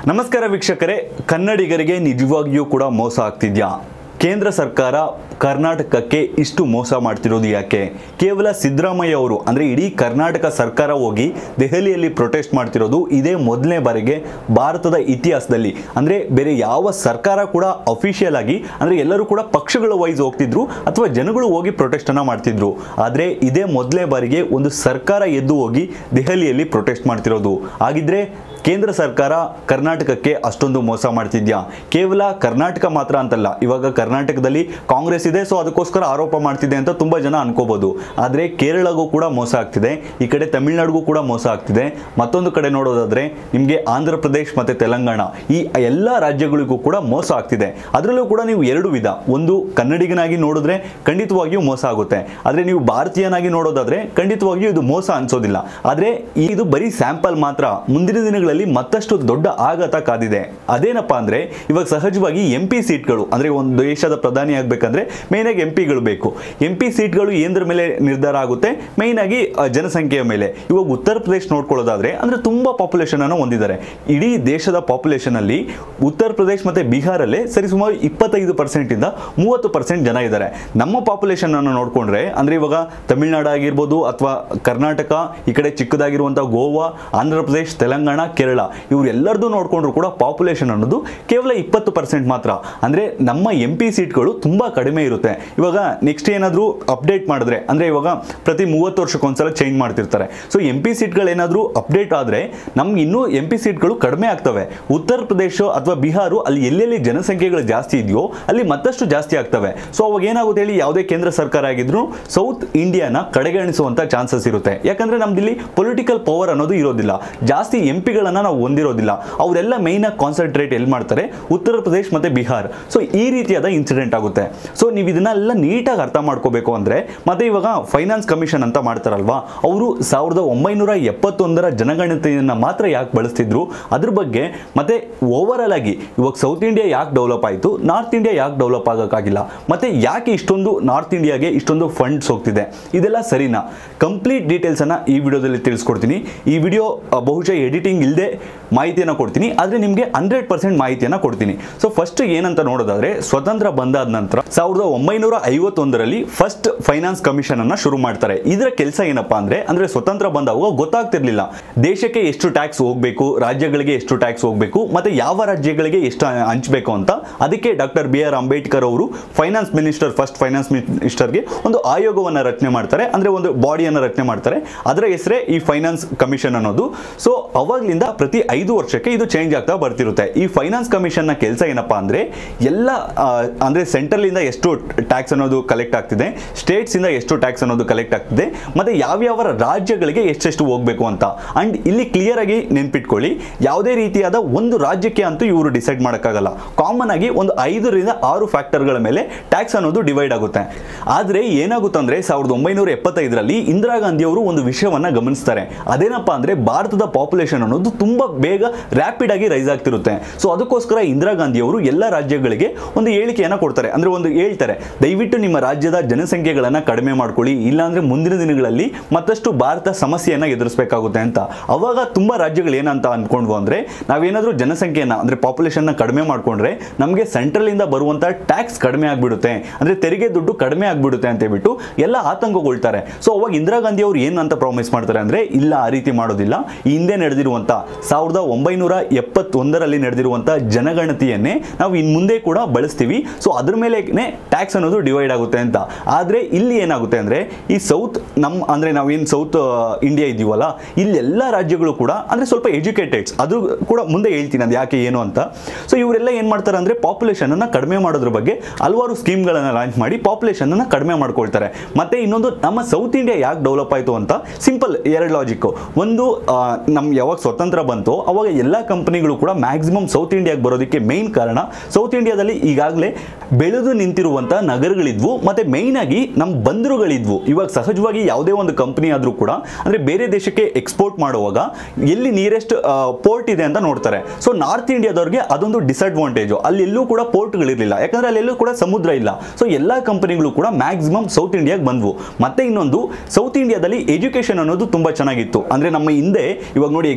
ನಮಸ್ಕಾರ ವೀಕ್ಷಕರೇ ಕನ್ನಡಿಗರಿಗೆ ನಿಜವಾಗಿಯೂ ಕೂಡ ಮೋಸ ಆಗ್ತಿದ್ಯಾ ಕೇಂದ್ರ ಸರ್ಕಾರ ಕರ್ನಾಟಕಕ್ಕೆ ಇಷ್ಟು ಮೋಸ ಮಾಡ್ತಿರೋದು ಯಾಕೆ ಕೇವಲ ಸಿದ್ದರಾಮಯ್ಯ ಅವರು ಅಂದರೆ ಇಡೀ ಕರ್ನಾಟಕ ಸರ್ಕಾರ ಹೋಗಿ ದೆಹಲಿಯಲ್ಲಿ ಪ್ರೊಟೆಸ್ಟ್ ಮಾಡ್ತಿರೋದು ಇದೇ ಮೊದಲನೇ ಬಾರಿಗೆ ಭಾರತದ ಇತಿಹಾಸದಲ್ಲಿ ಅಂದರೆ ಬೇರೆ ಯಾವ ಸರ್ಕಾರ ಕೂಡ ಅಫಿಷಿಯಲ್ ಆಗಿ ಅಂದರೆ ಎಲ್ಲರೂ ಕೂಡ ಪಕ್ಷಗಳ ವೈಸ್ ಹೋಗ್ತಿದ್ರು ಅಥವಾ ಜನಗಳು ಹೋಗಿ ಪ್ರೊಟೆಸ್ಟನ್ನು ಮಾಡ್ತಿದ್ರು ಆದರೆ ಇದೇ ಮೊದಲನೇ ಬಾರಿಗೆ ಒಂದು ಸರ್ಕಾರ ಎದ್ದು ಹೋಗಿ ದೆಹಲಿಯಲ್ಲಿ ಪ್ರೊಟೆಸ್ಟ್ ಮಾಡ್ತಿರೋದು ಹಾಗಿದ್ರೆ ಕೇಂದ್ರ ಸರ್ಕಾರ ಕರ್ನಾಟಕಕ್ಕೆ ಅಷ್ಟೊಂದು ಮೋಸ ಮಾಡ್ತಿದ್ಯಾ ಕೇವಲ ಕರ್ನಾಟಕ ಮಾತ್ರ ಅಂತಲ್ಲ ಇವಾಗ ಕರ್ನಾಟಕದಲ್ಲಿ ಕಾಂಗ್ರೆಸ್ ಇದೆ ಸೊ ಅದಕ್ಕೋಸ್ಕರ ಆರೋಪ ಮಾಡ್ತಿದೆ ಅಂತ ತುಂಬ ಜನ ಅನ್ಕೋಬಹುದು ಆದರೆ ಕೇರಳಗೂ ಕೂಡ ಮೋಸ ಆಗ್ತಿದೆ ಈ ಕಡೆ ತಮಿಳುನಾಡಿಗೂ ಕೂಡ ಮೋಸ ಆಗ್ತಿದೆ ಮತ್ತೊಂದು ಕಡೆ ನೋಡೋದಾದ್ರೆ ನಿಮಗೆ ಆಂಧ್ರ ಪ್ರದೇಶ್ ಮತ್ತು ತೆಲಂಗಾಣ ಈ ಎಲ್ಲ ರಾಜ್ಯಗಳಿಗೂ ಕೂಡ ಮೋಸ ಆಗ್ತಿದೆ ಅದರಲ್ಲೂ ಕೂಡ ನೀವು ಎರಡು ವಿಧ ಒಂದು ಕನ್ನಡಿಗನಾಗಿ ನೋಡಿದ್ರೆ ಖಂಡಿತವಾಗಿಯೂ ಮೋಸ ಆಗುತ್ತೆ ಆದರೆ ನೀವು ಭಾರತೀಯನಾಗಿ ನೋಡೋದಾದ್ರೆ ಖಂಡಿತವಾಗಿಯೂ ಇದು ಮೋಸ ಅನ್ಸೋದಿಲ್ಲ ಆದರೆ ಇದು ಬರೀ ಸ್ಯಾಂಪಲ್ ಮಾತ್ರ ಮುಂದಿನ ದಿನಗಳಲ್ಲಿ ಮತ್ತಷ್ಟು ದೊಡ್ಡ ಆಘಾತ ಕಾದಿದೆ ಅದೇನಪ್ಪಾ ಅಂದ್ರೆ ಇವಾಗ ಸಹಜವಾಗಿ ಎಂ ಪಿ ಸೀಟ್ಗಳು ಅಂದ್ರೆ ಒಂದು ದೇಶದ ಪ್ರಧಾನಿ ಆಗ್ಬೇಕಂದ್ರೆ ಮೇನ್ ಆಗಿ ಎಂ ಪಿಗಳು ಬೇಕು ಎಂ ಪಿ ಸೀಟ್ಗಳು ಏನದ್ರ ಮೇಲೆ ನಿರ್ಧಾರ ಆಗುತ್ತೆ ಮೇನ್ ಆಗಿ ಆ, ಜನಸಂಖ್ಯೆಯ ಮೇಲೆ ಇವಾಗ ಉತ್ತರ ಪ್ರದೇಶ ನೋಡ್ಕೊಳ್ಳೋದಾದ್ರೆ ಅಂದ್ರೆ ತುಂಬಾ ಪಾಪ್ಯುಲೇಷನ್ ಅನ್ನು ಹೊಂದಿದ್ದಾರೆ ಇಡೀ ದೇಶದ ಪಾಪ್ಯುಲೇಷನ್ ಅಲ್ಲಿ ಉತ್ತರ ಪ್ರದೇಶ ಮತ್ತೆ ಬಿಹಾರಲ್ಲೇ ಸರಿಸುಮಾರು ಇಪ್ಪತ್ತೈದು ಪರ್ಸೆಂಟ್ ಇಂದ ಮೂವತ್ತು ಪರ್ಸೆಂಟ್ ಜನ ಇದ್ದಾರೆ ನಮ್ಮ ಪಾಪ್ಯುಲೇಷನ್ ಅನ್ನು ನೋಡ್ಕೊಂಡ್ರೆ ಅಂದ್ರೆ ಇವಾಗ ತಮಿಳುನಾಡು ಆಗಿರ್ಬೋದು ಅಥವಾ ಕರ್ನಾಟಕ ಈ ಕಡೆ ಚಿಕ್ಕದಾಗಿರುವಂಥ ಗೋವಾ ಆಂಧ್ರ ಪ್ರದೇಶ್ ತೆಲಂಗಾಣ ಕೇರಳ ಇವರೆಲ್ಲರದು ನೋಡ್ಕೊಂಡ್ರು ಕೂಡ ಪಾಪ್ಯುಲೇಷನ್ ಅನ್ನೋದು ಕೇವಲ ಇಪ್ಪತ್ತು ಪರ್ಸೆಂಟ್ ಮಾತ್ರ ಅಂದ್ರೆ ನಮ್ಮ ಎಂ ಪಿ ಸೀಟ್ಗಳು ತುಂಬಾ ಕಡಿಮೆ ಇರುತ್ತೆ ಇವಾಗ ನೆಕ್ಸ್ಟ್ ಏನಾದರೂ ಅಪ್ಡೇಟ್ ಮಾಡಿದ್ರೆ ಅಂದ್ರೆ ಇವಾಗ ಪ್ರತಿ ಮೂವತ್ತು ವರ್ಷಕ್ಕೊಂದ್ಸಲ ಚೇಂಜ್ ಮಾಡ್ತಿರ್ತಾರೆ ಸೊ ಎಂ ಪಿ ಸೀಟ್ಗಳು ಏನಾದರೂ ಅಪ್ಡೇಟ್ ಆದರೆ ನಮ್ಗೆ ಇನ್ನೂ ಎಂ ಪಿ ಸೀಟ್ಗಳು ಕಡಿಮೆ ಆಗ್ತವೆ ಉತ್ತರ ಪ್ರದೇಶ ಅಥವಾ ಬಿಹಾರು ಅಲ್ಲಿ ಎಲ್ಲೆಲ್ಲಿ ಜನಸಂಖ್ಯೆಗಳು ಜಾಸ್ತಿ ಇದೆಯೋ ಅಲ್ಲಿ ಮತ್ತಷ್ಟು ಜಾಸ್ತಿ ಆಗ್ತವೆ ಸೊ ಅವಾಗ ಏನಾಗುತ್ತೆ ಹೇಳಿ ಯಾವುದೇ ಕೇಂದ್ರ ಸರ್ಕಾರ ಆಗಿದ್ರು ಸೌತ್ ಇಂಡಿಯಾನ ಕಡೆಗಣಿಸುವಂತ ಚಾನ್ಸಸ್ ಇರುತ್ತೆ ಯಾಕಂದ್ರೆ ನಮ್ದಿಲ್ಲಿ ಪೊಲಿಟಿಕಲ್ ಪವರ್ ಅನ್ನೋದು ಇರೋದಿಲ್ಲ ಜಾಸ್ತಿ ಎಂ ಪಿಗಳನ್ನ ನಾವು ಹೊಂದಿರೋದಿಲ್ಲ ಅವರೆಲ್ಲ ಮೈನ್ ಆಗಿ ಕಾನ್ಸಂಟ್ರೇಟ್ ಎಲ್ಲಿ ಮಾಡ್ತಾರೆ ಉತ್ತರ ಪ್ರದೇಶ್ ಮತ್ತೆ ಬಿಹಾರ್ ಸೊ ಈ ರೀತಿಯಾದ ಇನ್ಸಿಡೆಂಟ್ ಆಗುತ್ತೆ ಸೊ ನೀವು ಇದನ್ನೆಲ್ಲ ನೀಟಾಗಿ ಅರ್ಥ ಮಾಡ್ಕೋಬೇಕು ಅಂದ್ರೆ ಮತ್ತೆ ಇವಾಗ ಫೈನಾನ್ಸ್ ಕಮಿಷನ್ ಅಂತ ಮಾಡ್ತಾರಲ್ವಾ ಅವರು ಸಾವಿರದ ಒಂಬೈನೂರ ಎಪ್ಪತ್ತೊಂದರ ಜನಗಣತಿಯನ್ನ ಮಾತ್ರ ಯಾಕೆ ಬಳಸ್ತಿದ್ರು ಅದ್ರ ಬಗ್ಗೆ ಮತ್ತೆ ಓವರ್ ಆಲ್ ಆಗಿ ಇವಾಗ ಸೌತ್ ಇಂಡಿಯಾ ಯಾಕೆ ಡೆವಲಪ್ ಆಯಿತು ನಾರ್ತ್ ಇಂಡಿಯಾ ಯಾಕೆ ಡೆವಲಪ್ ಆಗೋಕ್ಕಾಗಿಲ್ಲ ಮತ್ತೆ ಯಾಕೆ ಇಷ್ಟೊಂದು ನಾರ್ತ್ ಇಂಡಿಯಾಗೆ ಇಷ್ಟೊಂದು ಫಂಡ್ಸ್ ಹೋಗ್ತಿದೆ ಇದೆಲ್ಲ ಸರಿನಾ ಕಂಪ್ಲೀಟ್ ಡೀಟೇಲ್ಸ್ ಅನ್ನ ಈ ವಿಡಿಯೋದಲ್ಲಿ ತಿಳಿಸ್ಕೊಡ್ತೀನಿ ಈ ವಿಡಿಯೋ ಬಹುಶಃ ಎಡಿಟಿಂಗ್ ಇಲ್ಲದೆ ಮಾಹಿತಿಯನ್ನು ಕೊಡ್ತೀನಿ ಆದರೆ ನಿಮಗೆ ಹಂಡ್ರೆಡ್ ಪರ್ಸೆಂಟ್ ಮಾಹಿತಿಯನ್ನು ಕೊಡ್ತೀನಿ ಸೊ ಫಸ್ಟ್ ಏನಂತ ನೋಡೋದಾದ್ರೆ ಸ್ವತಂತ್ರ ಬಂದಾದ ನಂತರ ಸಾವಿರದ ಒಂಬೈನೂರ ಐವತ್ತೊಂದರಲ್ಲಿ ಫಸ್ಟ್ ಫೈನಾನ್ಸ್ ಕಮಿಷನ್ ಅನ್ನ ಶುರು ಮಾಡ್ತಾರೆ ಇದರ ಕೆಲಸ ಏನಪ್ಪಾ ಅಂದ್ರೆ ಅಂದ್ರೆ ಸ್ವತಂತ್ರ ಬಂದಾಗ ಗೊತ್ತಾಗ್ತಿರ್ಲಿಲ್ಲ ದೇಶಕ್ಕೆ ಎಷ್ಟು ಟ್ಯಾಕ್ಸ್ ಹೋಗ್ಬೇಕು ರಾಜ್ಯಗಳಿಗೆ ಎಷ್ಟು ಟ್ಯಾಕ್ಸ್ ಹೋಗ್ಬೇಕು ಮತ್ತೆ ಯಾವ ರಾಜ್ಯಗಳಿಗೆ ಎಷ್ಟು ಹಂಚಬೇಕು ಅಂತ ಅದಕ್ಕೆ ಡಾಕ್ಟರ್ ಬಿ ಆರ್ ಅಂಬೇಡ್ಕರ್ ಅವರು ಫೈನಾನ್ಸ್ ಮಿನಿಸ್ಟರ್ ಫಸ್ಟ್ ಫೈನಾನ್ಸ್ ಮಿನಿಸ್ಟರ್ಗೆ ಒಂದು ಆಯೋಗವನ್ನು ರಚನೆ ಮಾಡ್ತಾರೆ ಅಂದ್ರೆ ಒಂದು ಬಾಡಿಯನ್ನು ರಚನೆ ಮಾಡ್ತಾರೆ ಅದರ ಹೆಸರೇ ಈ ಫೈನಾನ್ಸ್ ಕಮಿಷನ್ ಅನ್ನೋದು ಸೊ ಅವಾಗ್ಲಿಂದ ಪ್ರತಿ ಐದು ವರ್ಷಕ್ಕೆ ಇದು ಚೇಂಜ್ ಆಗ್ತಾ ಬರ್ತಿರುತ್ತೆ ಈ ಫೈನಾನ್ಸ್ ಕಮಿಷನ್ ನ ಕೆಲಸ ಏನಪ್ಪಾ ಅಂದ್ರೆ ಎಲ್ಲ ಆ, ಅಂದ್ರೆ ಸೆಂಟ್ರಲ್ ಇಂದ ಎಷ್ಟು ಟ್ಯಾಕ್ಸ್ ಅನ್ನೋದು ಕಲೆಕ್ಟ್ ಆಗ್ತಿದೆ ಸ್ಟೇಟ್ಸ್ ಇಂದ ಎಷ್ಟು ಟ್ಯಾಕ್ಸ್ ಅನ್ನೋದು ಕಲೆಕ್ಟ್ ಆಗ್ತಿದೆ ಮತ್ತೆ ಯಾವ್ಯಾವ ರಾಜ್ಯಗಳಿಗೆ ಎಷ್ಟೆಷ್ಟು ಹೋಗ್ಬೇಕು ಅಂತ ಅಂಡ್ ಇಲ್ಲಿ ಕ್ಲಿಯರ್ ಆಗಿ ನೆನ್ಪಿಟ್ಕೊಳ್ಳಿ ಯಾವುದೇ ರೀತಿಯಾದ ಒಂದು ರಾಜ್ಯಕ್ಕೆ ಅಂತೂ ಇವರು ಡಿಸೈಡ್ ಮಾಡೋಕ್ಕಾಗಲ್ಲ ಕಾಮನ್ ಆಗಿ ಒಂದು ಐದರಿಂದ ಆರು ಫ್ಯಾಕ್ಟರ್ಗಳ ಮೇಲೆ ಟ್ಯಾಕ್ಸ್ ಅನ್ನೋದು ಡಿವೈಡ್ ಆಗುತ್ತೆ ಆದ್ರೆ ಏನಾಗುತ್ತಂದ್ರೆ ಸಾವಿರದ ಒಂಬೈನೂರ ಎಪ್ಪತ್ತೈದರಲ್ಲಿ ಇಂದಿರಾ ಗಾಂಧಿ ಅವರು ಒಂದು ವಿಷಯವನ್ನ ಗಮನಿಸ್ತಾರೆ ಅದೇನಪ್ಪ ಅಂದ್ರೆ ಭಾರತದ ಪಾಪ್ಯುಲೇಷನ್ ಅನ್ನೋದು ತುಂಬಾ ಬೇಗ ರ್ಯಾಪಿಡ್ ಆಗಿ ರೈಸ್ ಆಗ್ತಿರುತ್ತೆ ಸೊ ಅದಕ್ಕೋಸ್ಕರ ಇಂದಿರಾ ಗಾಂಧಿ ಅವರು ಎಲ್ಲ ರಾಜ್ಯಗಳಿಗೆ ಒಂದು ಹೇಳಿಕೆಯನ್ನ ಕೊಡ್ತಾರೆ ಅಂದ್ರೆ ಒಂದು ಹೇಳ್ತಾರೆ ದಯವಿಟ್ಟು ನಿಮ್ಮ ರಾಜ್ಯದ ಜನಸಂಖ್ಯೆಗಳನ್ನ ಕಡಿಮೆ ಮಾಡ್ಕೊಳ್ಳಿ ಇಲ್ಲಾಂದ್ರೆ ಮುಂದಿನ ದಿನಗಳಲ್ಲಿ ಮತ್ತಷ್ಟು ಭಾರತ ಸಮಸ್ಯೆಯನ್ನ ಎದುರಿಸಬೇಕಾಗುತ್ತೆ ಅಂತ ಅವಾಗ ತುಂಬಾ ರಾಜ್ಯಗಳು ಏನಂತ ಅನ್ಕೊಂಡ್ವು ಅಂದ್ರೆ ನಾವೇನಾದ್ರೂ ಜನಸಂಖ್ಯೆಯನ್ನ ಅಂದ್ರೆ ಪಾಪ್ಯುಲೇಷನ್ ಕಡಿಮೆ ಮಾಡ್ಕೊಂಡ್ರೆ ನಮಗೆ ಸೆಂಟ್ರಲ್ ಇಂದ ಬರುವಂತ ಟ್ಯಾಕ್ಸ್ ಕಡಿಮೆ ಆಗ್ಬಿಡುತ್ತೆ ಅಂದ್ರೆ ತೆರಿಗೆ ದುಡ್ಡು ಕಡಿಮೆ ಆಗ್ಬಿಡುತ್ತೆ ಅಂತ ಹೇಳ್ಬಿಟ್ಟು ಎಲ್ಲ ಆತಂಕಗೊಳ್ತಾರೆ ಸೊ ಅವಾಗ ಇಂದಿರಾ ಗಾಂಧಿ ಅವರು ಏನು ಅಂತ ಪ್ರಾಮಿಸ್ ಮಾಡ್ತಾರೆ ಅಂದ್ರೆ ಇಲ್ಲ ಆ ರೀತಿ ಮಾಡೋದಿಲ್ಲ ಈ ಹಿಂದೆ ನಡೆದಿರುವಂತ ಸಾವಿರದ ಒಂಬೈನೂರ ಎಪ್ಪತ್ತೊಂದರಲ್ಲಿ ನಡೆದಿರುವಂತ ಜನಗಣತಿಯನ್ನೇ ನಾವು ಇನ್ ಮುಂದೆ ಕೂಡ ಬಳಸ್ತೀವಿ ಸೊ ಅದ್ರ ಮೇಲೆ ಟ್ಯಾಕ್ಸ್ ಅನ್ನೋದು ಡಿವೈಡ್ ಆಗುತ್ತೆ ಅಂತ ಆದ್ರೆ ಇಲ್ಲಿ ಏನಾಗುತ್ತೆ ಅಂದ್ರೆ ಈ ಸೌತ್ ನಮ್ಮ ಅಂದ್ರೆ ನಾವೇನು ಸೌತ್ ಇಂಡಿಯಾ ಇದೀವಲ್ಲ ಇಲ್ಲಿ ಎಲ್ಲ ರಾಜ್ಯಗಳು ಕೂಡ ಅಂದ್ರೆ ಸ್ವಲ್ಪ ಎಜುಕೇಟೆಡ್ಸ್ ಅದು ಕೂಡ ಮುಂದೆ ಹೇಳ್ತೀನಿ ಅದು ಯಾಕೆ ಏನು ಅಂತ ಸೊ ಇವರೆಲ್ಲ ಏನ್ ಮಾಡ್ತಾರೆ ಅಂದ್ರೆ ಪಾಪ್ಯುಲೇಷನ್ ಅನ್ನ ಕಡಿಮೆ ಮಾಡೋದ್ರ ಬಗ್ಗೆ ಹಲವಾರು ಸ್ಕೀಮ್ಗಳನ್ನ ಲಾಂಚ್ ಮಾಡಿ ಪಾಪ್ಯುಲೇಷನ್ ಅನ್ನ ಕಡಿಮೆ ಮಾಡ್ಕೊಳ್ತಾರೆ ಮತ್ತೆ ಇನ್ನೊಂದು ನಮ್ಮ ಸೌತ್ ಇಂಡಿಯಾ ಯಾಕೆ ಡೆವಲಪ್ ಆಯಿತು ಅಂತ ಸಿಂಪಲ್ ಎರಡು ಲಾಜಿಕ್ ಒಂದು ಆ, ನಮ್ ಯಾವಾಗ ಸ್ವತಂತ್ರ ಬಂತು ಅವಾಗ ಎಲ್ಲ ಕಂಪನಿಗಳು ಕೂಡ ಮ್ಯಾಕ್ಸಿಮಮ್ ಸೌತ್ ಇಂಡಿಯಾಗೆ ಬರೋದಕ್ಕೆ ಮೇನ್ ಕಾರಣ ಸೌತ್ ಇಂಡಿಯಾದಲ್ಲಿ ಈಗಾಗಲೇ ಬೆಳೆದು ನಿಂತಿರುವಂತ ನಗರಗಳಿದ್ವು ಮತ್ತೆ ಮೇಯ್ನ್ ಆಗಿ ನಮ್ಮ ಬಂದರುಗಳಿದ್ವು ಇವಾಗ ಸಹಜವಾಗಿ ಯಾವುದೇ ಒಂದು ಕಂಪನಿ ಆದ್ರೂ ಕೂಡ ಅಂದ್ರೆ ಬೇರೆ ದೇಶಕ್ಕೆ ಎಕ್ಸ್ಪೋರ್ಟ್ ಮಾಡುವಾಗ ಎಲ್ಲಿ ನಿಯರೆಸ್ಟ್ ಪೋರ್ಟ್ ಇದೆ ಅಂತ ನೋಡ್ತಾರೆ ಸೊ ನಾರ್ತ್ ಇಂಡಿಯಾದವ್ರಿಗೆ ಅದೊಂದು ಡಿಸಡ್ವಾಂಟೇಜು ಅಲ್ಲಿ ಎಲ್ಲೂ ಕೂಡ ಪೋರ್ಟ್ಗಳಿರಲಿಲ್ಲ ಯಾಕಂದ್ರೆ ಅಲ್ಲೆಲ್ಲೂ ಕೂಡ ಸಮುದ್ರ ಇಲ್ಲ ಸೊ ಎಲ್ಲ ಕಂಪನಿಗಳು ಕೂಡ ಮ್ಯಾಕ್ಸಿಮಮ್ ಸೌತ್ ಇಂಡಿಯಾಗೆ ಬಂದ್ವು ಮತ್ತೆ ಇನ್ನೊಂದು ಸೌತ್ ಇಂಡಿಯಾದಲ್ಲಿ ಎಜುಕೇಶನ್ ಅನ್ನೋದು ತುಂಬಾ ಚೆನ್ನಾಗಿತ್ತು ಅಂದ್ರೆ ನಮ್ಮ ಹಿಂದೆ ಇವಾಗ ನೋಡಿ ಎಕ್ಸಾಂಪಲ್